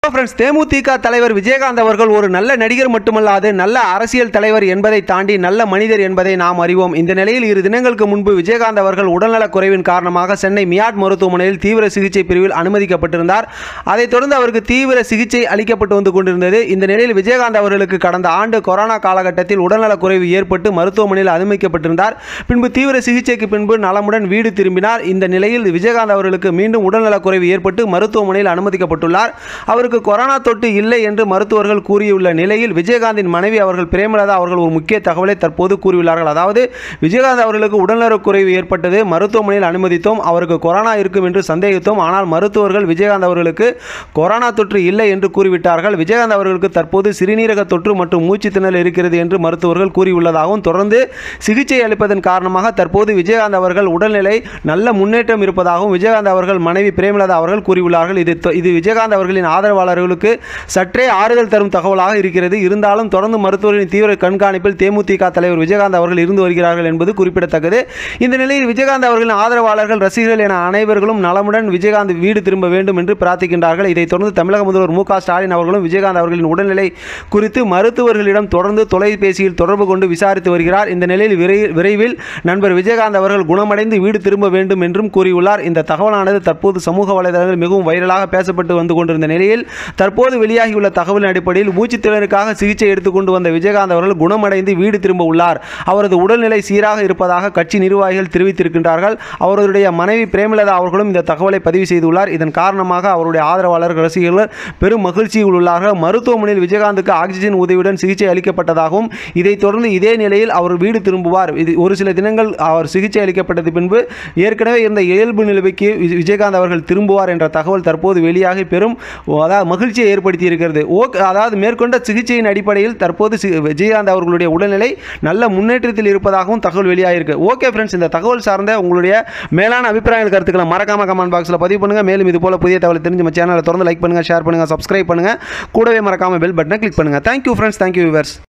friends தேமுதிக தலைவர் விஜயகாந்த் அவர்கள் ஒரு நல்ல நடிகர் மட்டுமல்லாது நல்ல அரசியல் தலைவர் என்பதை தாண்டி நல்ல மனிதர் என்பதை நாம் அறிவோம் இந்த நிலையில் இரு தினங்களுக்கு முன்பு விஜயகாந்த் அவர்கள் உடல்நலக் குறைவின் காரணமாக சென்னை மியாட் மருத்துவமனையில் தீவிர சிகிச்சை பிரிவில் அனுமதிக்கப்பட்டிருந்தார் அதைத் தொடர்ந்து அவருக்கு தீவிர சிகிச்சை அளிக்கப்பட்டு வந்து கொண்டிருந்தது இந்த நிலையில் விஜயகாந்த் அவர்களுக்கு கடந்த ஆண்டு கொரோனா காலகட்டத்தில் உடல்நலக் குறைவு ஏற்பட்டு மருத்துவமனையில் அனுமதிக்கப்பட்டிருந்தார் பின்பு தீவிர சிகிச்சைக்கு பின்பு நலமுடன் வீடு திரும்பினார் இந்த நிலையில் விஜயகாந்த் அவர்களுக்கு மீண்டும் உடல்நலக் குறைவு ஏற்பட்டு மருத்துவமனையில் அனுமதிக்கப்பட்டுள்ளார் அவருக்கு கொரோனா தொற்று இல்லை என்று மருத்துவர்கள் கூறியுள்ள நிலையில் விஜயகாந்தின் மனைவி அவர்கள் பிரேமலதா அவர்கள் ஒரு முக்கிய தகவலை தற்போது கூறியுள்ளார்கள் அதாவது விஜயகாந்த் அவர்களுக்கு உடல்நலக் குறைவு ஏற்பட்டது மருத்துவமனையில் அனுமதித்தோம் அவருக்கு கொரோனா இருக்கும் என்று சந்தேகித்தோம் ஆனால் மருத்துவர்கள் விஜயகாந்த் அவர்களுக்கு கொரோனா தொற்று இல்லை என்று கூறிவிட்டார்கள் விஜயகாந்த் அவர்களுக்கு தற்போது சிறுநீரக தொற்று மற்றும் மூச்சு திணறல் இருக்கிறது என்று மருத்துவர்கள் கூறியுள்ளதாகவும் தொடர்ந்து சிகிச்சை அளிப்பதன் காரணமாக தற்போது விஜயகாந்த் அவர்கள் உடல்நிலை நல்ல முன்னேற்றம் இருப்பதாகவும் விஜயகாந்த் அவர்கள் மனைவி பிரேமலதா அவர்கள் கூறியுள்ளார்கள் இது இது விஜயகாந்த் அவர்களின் ஆதரவாளர்களுக்கு சற்றே ஆறுதல் தரும் தகவலாக இருக்கிறது இருந்தாலும் தொடர்ந்து மருத்துவர்களின் தீவிர கண்காணிப்பில் தேமுதிக தலைவர் விஜயகாந்த் அவர்கள் இருந்து வருகிறார்கள் என்பது குறிப்பிடத்தக்கது இந்த நிலையில் விஜயகாந்த் அவர்களின் ஆதரவாளர்கள் ரசிகர்கள் என அனைவர்களும் நலமுடன் விஜயகாந்த் வீடு திரும்ப வேண்டும் என்று பிரார்த்திக்கின்றார்கள் இதைத் தொடர்ந்து தமிழக முதல்வர் மு க ஸ்டாலின் அவர்களும் விஜயகாந்த் அவர்களின் உடல்நிலை குறித்து மருத்துவர்களிடம் தொடர்ந்து தொலைபேசியில் தொடர்பு கொண்டு விசாரித்து வருகிறார் இந்த நிலையில் விரை- விரைவில் நண்பர் விஜயகாந்த் அவர்கள் குணமடைந்து வீடு திரும்ப வேண்டும் என்றும் கூறியுள்ளார் இந்த தகவலானது தற்போது சமூக வலைதளங்களில் மிகவும் வைரலாக பேசப்பட்டு வந்து கொண்டிருந்த நிலையில் தற்போது வெளியாகியுள்ள தகவலின் அடிப்படையில் மூச்சுத் திணறுக்காக சிகிச்சை எடுத்துக்கொண்டு வந்த விஜயகாந்த் அவர்கள் குணமடைந்து வீடு திரும்ப உள்ளார் அவரது உடல்நிலை சீராக இருப்பதாக கட்சி நிர்வாகிகள் தெரிவித்திருக்கின்றார்கள் அவருடைய மனைவி பிரேமலதா அவர்களும் இந்த தகவலை பதிவு செய்துள்ளார் இதன் காரணமாக அவருடைய ஆதரவாளர்கள் ரசிகர்கள் பெரும் மகிழ்ச்சியில் உள்ளார்கள் மருத்துவமனையில் விஜயகாந்துக்கு ஆக்சிஜன் உதவியுடன் சிகிச்சை அளிக்கப்பட்டதாகவும் இதைத் தொடர்ந்து இதே நிலையில் அவர் வீடு திரும்புவார் இது ஒரு சில தினங்கள் அவர் சிகிச்சை அளிக்கப்பட்டது பின்பு ஏற்கனவே இருந்த இயல்பு நிலைமைக்கு வி- விஜயகாந்த் அவர்கள் திரும்புவார் என்ற தகவல் தற்போது வெளியாகி பெரும் அதாவது மகிழ்ச்சியை ஏற்படுத்தி இருக்கிறது ஓக் அதாவது மேற்கொண்ட சிகிச்சையின் அடிப்படையில் தற்போது சி- விஜயகாந்த் அவர்களுடைய உடல்நிலை நல்ல முன்னேற்றத்தில் இருப்பதாகவும் தகவல் வெளியாகிருக்கு ஓகே ஃப்ரெண்ட்ஸ் இந்த தகவல் சார்ந்த உங்களுடைய மேலான அபிப்பிராயங்கள் கருத்துக்களை மறக்காம கமெண்ட் பாக்ஸில் பதிவு பண்ணுங்க மேலும் இது போல புதிய தகவல் தெரிஞ்சு நம்ம சேனலை தொடர்ந்து லைக் பண்ணுங்க ஷேர் பண்ணுங்க சப்ஸ்கிரைப் பண்ணுங்க கூடவே மறக்காம பெல் பட்டனை கிளிக் பண்ணுங்க தேங்க்யூ ஃப்ரெண்ட்ஸ் தேங்க்யூ விவர்ஸ்